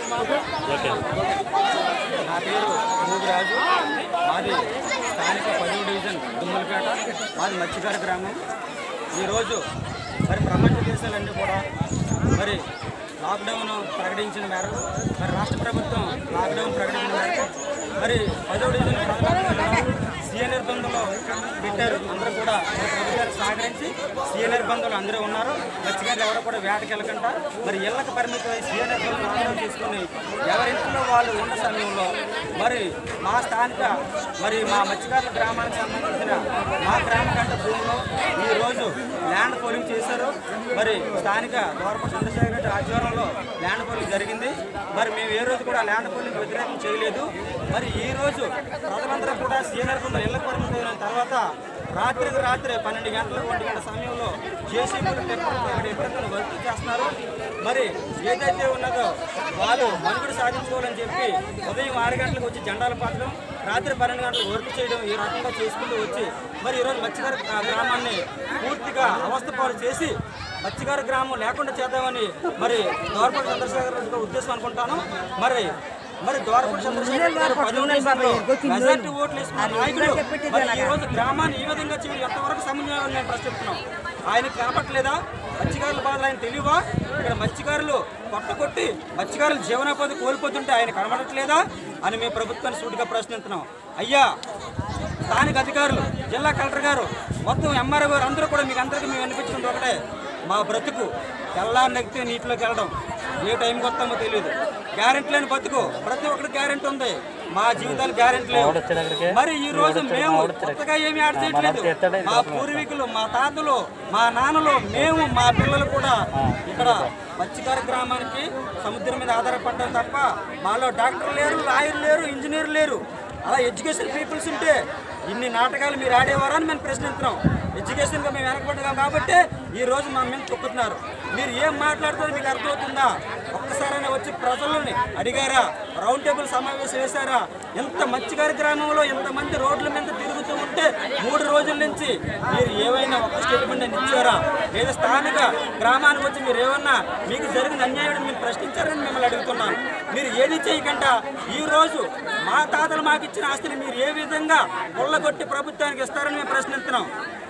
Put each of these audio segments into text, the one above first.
నా పేరు మూగిరాజు మాది స్థానిక పదవి డివిజన్ దుమ్మలపేట మాది మత్స్యకార గ్రామం ఈరోజు మరి ప్రపంచ దేశాలన్నీ కూడా మరి లాక్డౌన్ ప్రకటించిన మేరకు మరి రాష్ట్ర ప్రభుత్వం లాక్డౌన్ ప్రకటించిన మేరకు మరి పదవ డివిజన్ ప్రజలందరూ సీఏ నిర్బంధంలో పెట్టారు అందరూ కూడా మరి ప్రభుత్వానికి సహకరించి సీఏ నిర్బంధంలో అందరూ ఉన్నారు మత్స్యకారులు ఎవరు కూడా వేటకి వెళ్ళకుండా మరి ఇళ్లకు పరిమితమై సీఏ నిర్బంధం ఆధారం తీసుకుని ఎవరింట్లో వాళ్ళు ఉన్న సమయంలో మరి మా స్థానిక మరి మా మత్స్యకారుల గ్రామానికి సంబంధించిన మా గ్రామ గంట భూమిలో ఈరోజు ల్యాండ్ పోలింగ్ చేశారు మరి స్థానిక గౌరవ చంద్రశేఖర్ రెడ్డి ఆధ్వర్యంలో ల్యాండ్ పోలింగ్ జరిగింది మరి మేము ఏ రోజు కూడా ల్యాండ్ పోలింగ్ వ్యతిరేకం చేయలేదు మరి ఈ రోజు ప్రజలందరూ కూడా సీనియర్ కొంత ఇళ్ల పరిమితమైన తర్వాత రాత్రికి రాత్రి పన్నెండు గంటలకు ఒంటి గంట సమయంలో జేసీబీలు ఇక్కడ ఇబ్బందులు వర్క్ చేస్తున్నారు మరి ఏదైతే ఉన్నదో వాళ్ళు మనుగడ సాధించుకోవాలని చెప్పి ఉదయం ఆరు గంటలకు వచ్చి జెండాలు పాతడం రాత్రి పన్నెండు గంటలకు వర్క్ చేయడం ఈ రకంగా చేసుకుంటూ వచ్చి మరి ఈరోజు మత్స్యకార గ్రామాన్ని పూర్తిగా అవస్థపాలు చేసి మత్స్యకార గ్రామం లేకుండా చేద్దామని మరి దోరపల్లి చంద్రశేఖర్ రెడ్డి గారి ఉద్దేశం అనుకుంటాను మరి మరి దోరపల్లి చంద్రశేఖర్ గారు పదవి నిమిషాల్లో మెజార్టీ ఓట్లు వేసుకున్న నాయకుడు మరి ఈ రోజు గ్రామాన్ని ఈ విధంగా చేయడం ఎంతవరకు సమన్వయం అని నేను ప్రశ్నిస్తున్నాం ఆయనకు కనపట్లేదా మత్స్యకారుల బాధలు ఆయన తెలియవా ఇక్కడ మత్స్యకారులు కొట్ట కొట్టి మత్స్యకారులు జీవనోపాధి కోల్పోతుంటే ఆయన కనబడట్లేదా అని మేము ప్రభుత్వాన్ని సూటిగా ప్రశ్నిస్తున్నాం అయ్యా స్థానిక అధికారులు జిల్లా కలెక్టర్ గారు మొత్తం ఎంఆర్ఓ గారు అందరూ కూడా మీకు అందరికీ మేము అనిపించుకుంటే ఒకటే మా బ్రతుకు తెల్లారి నెక్కితే నీటిలోకి వెళ్ళడం ఏ టైంకి వస్తామో తెలియదు గ్యారెంటీ లేని బతుకు ప్రతి ఒక్కటి గ్యారెంటీ ఉంది మా జీవితాలు గ్యారెంటీ లేవు మరి ఈ రోజు మేము కొత్తగా ఏమి యాడ్ చేయట్లేదు మా పూర్వీకులు మా తాతలు మా నాన్నలు మేము మా పిల్లలు కూడా ఇక్కడ మత్స్యకార గ్రామానికి సముద్రం మీద ఆధారపడ్డారు తప్ప మాలో డాక్టర్ లేరు లాయర్ లేరు ఇంజనీర్ లేరు అలా ఎడ్యుకేషన్ పీపుల్స్ ఉంటే ఇన్ని నాటకాలు మీరు ఆడేవారా అని మేము ప్రశ్నిస్తున్నాం ఎడ్యుకేషన్గా మేము వెనకబడ్డాం కాబట్టి ఈ రోజు మా మీద తొక్కుతున్నారు మీరు ఏం మాట్లాడుతారో మీకు అర్థమవుతుందా ఒక్కసారైనా వచ్చి ప్రజలని అడిగారా రౌండ్ టేబుల్ సమావేశం వేశారా ఎంత మత్స్యకార గ్రామంలో ఎంతమంది రోడ్ల మీద తిరుగుతూ ఉంటే మూడు రోజుల నుంచి మీరు ఏవైనా ఒక స్టేట్మెంట్ అని ఇచ్చారా లేదా స్థానిక గ్రామానికి వచ్చి మీరు ఏమన్నా మీకు జరిగిన అన్యాయం మీరు ప్రశ్నించారని మిమ్మల్ని అడుగుతున్నాను మీరు ఏది చేయకుండా ఈ రోజు మా తాతలు మాకు ఇచ్చిన ఆస్తిని మీరు ఏ విధంగా కొల్లగొట్టి ప్రభుత్వానికి ఇస్తారని మేము ప్రశ్నిస్తున్నాం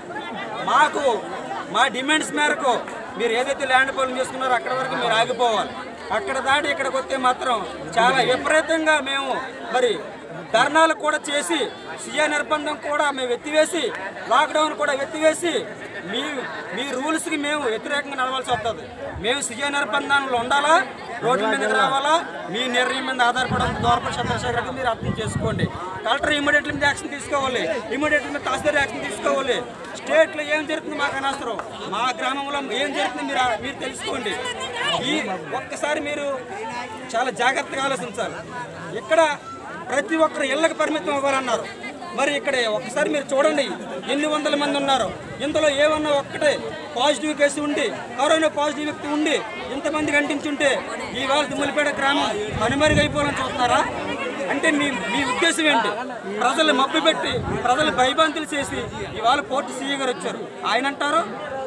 మాకు మా డిమాండ్స్ మేరకు మీరు ఏదైతే ల్యాండ్ పోలింగ్ చేసుకున్నారో అక్కడ వరకు మీరు ఆగిపోవాలి అక్కడ దాటి ఇక్కడికి వస్తే మాత్రం చాలా విపరీతంగా మేము మరి ధర్నాలు కూడా చేసి సీఏ నిర్బంధం కూడా మేము ఎత్తివేసి లాక్డౌన్ కూడా ఎత్తివేసి మీ మీ రూల్స్కి మేము వ్యతిరేకంగా నడవాల్సి వస్తుంది మేము సీఏ నిర్బంధంలో ఉండాలా రోడ్ల మీదకి రావాలా మీ నిర్ణయం మీద ఆధారపడడం దూరపడి చంద్రశేఖర్ రెడ్డి మీరు అర్థం చేసుకోండి కలెక్టర్ ఇమీడియట్లీ మీద యాక్షన్ తీసుకోవాలి ఇమీడియట్లీ మీద తహసీల్దార్ యాక్షన్ తీసుకోవాలి స్టేట్లో ఏం జరుగుతుంది మాకు అనవసరం మా గ్రామంలో ఏం జరుగుతుంది మీరు మీరు తెలుసుకోండి ఈ ఒక్కసారి మీరు చాలా జాగ్రత్తగా ఆలోచించాలి ఇక్కడ ప్రతి ఒక్కరు ఇళ్ళకి పరిమితం అవ్వాలన్నారు మరి ఇక్కడ ఒక్కసారి మీరు చూడండి ఎన్ని వందల మంది ఉన్నారు ఇందులో ఏమన్నా ఒక్కటే పాజిటివ్ కేసు ఉండి కరోనా పాజిటివ్ వ్యక్తి ఉండి ఇంతమందికి అంటించుంటే ఈవేళ దుమ్ములపేట గ్రామం కనుమరుగైపోవాలని చూస్తున్నారా అంటే మీ మీ ఉద్దేశం ఏంటి ప్రజలు మబ్బు పెట్టి ప్రజలు భయభంతులు చేసి ఇవాళ పోర్టు సీఏ గారు వచ్చారు ఆయన అంటారు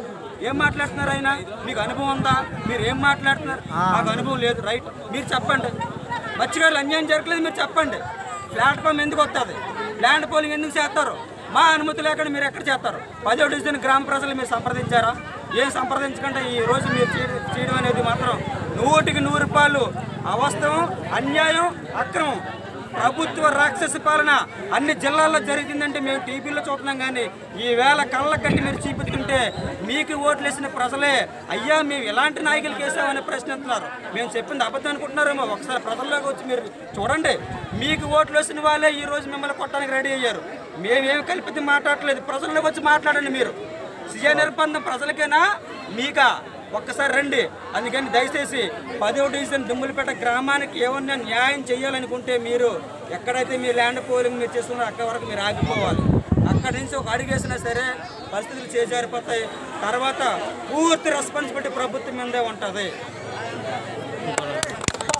ఏం మాట్లాడుతున్నారు ఆయన మీకు అనుభవం ఉందా మీరు ఏం మాట్లాడుతున్నారు మాకు అనుభవం లేదు రైట్ మీరు చెప్పండి మత్స్యకారులు అన్యాయం జరగలేదు మీరు చెప్పండి ప్లాట్ఫామ్ ఎందుకు వస్తుంది ల్యాండ్ పోలింగ్ ఎందుకు చేస్తారు మా అనుమతి లేకుండా మీరు ఎక్కడ చేస్తారు పదో డివిజన్ గ్రామ ప్రజలు మీరు సంప్రదించారా ఏం సంప్రదించకుండా ఈ రోజు మీరు చేయడం- చేయడం అనేది మాత్రం నూటికి నూరు రూపాయలు అవాస్తవం అన్యాయం అక్రమం ప్రభుత్వ రాక్షస పాలన అన్ని జిల్లాల్లో జరిగిందంటే మేము టీవీలో చూస్తున్నాం కానీ ఈ వేళ కళ్ళ కట్టి మీరు చూపుతుంటే మీకు ఓట్లు వేసిన ప్రజలే అయ్యా మేము ఎలాంటి నాయకులు వేసామని ప్రశ్నిస్తున్నారు మేము చెప్పింది అబద్ధం అనుకుంటున్నారేమో ఒకసారి ప్రజల్లోకి వచ్చి మీరు చూడండి మీకు ఓట్లు వేసిన వాళ్ళే ఈ రోజు మిమ్మల్ని కొట్టడానికి రెడీ అయ్యారు మేమేం కల్పితే మాట్లాడలేదు ప్రజల్లోకి వచ్చి మాట్లాడండి మీరు సీఎం నిర్బంధం ప్రజలకేనా మీకా ఒక్కసారి రండి అందుకని దయచేసి పదో డివిజన్ దుమ్ములపేట గ్రామానికి ఏమన్నా న్యాయం చేయాలనుకుంటే మీరు ఎక్కడైతే మీ ల్యాండ్ పోలింగ్ మీరు చేస్తున్నారో అక్కడ వరకు మీరు ఆగిపోవాలి అక్కడి నుంచి ఒక అడుగు వేసినా సరే పరిస్థితులు చేజారిపోతాయి తర్వాత పూర్తి రెస్పాన్సిబిలిటీ ప్రభుత్వం మీదే ఉంటుంది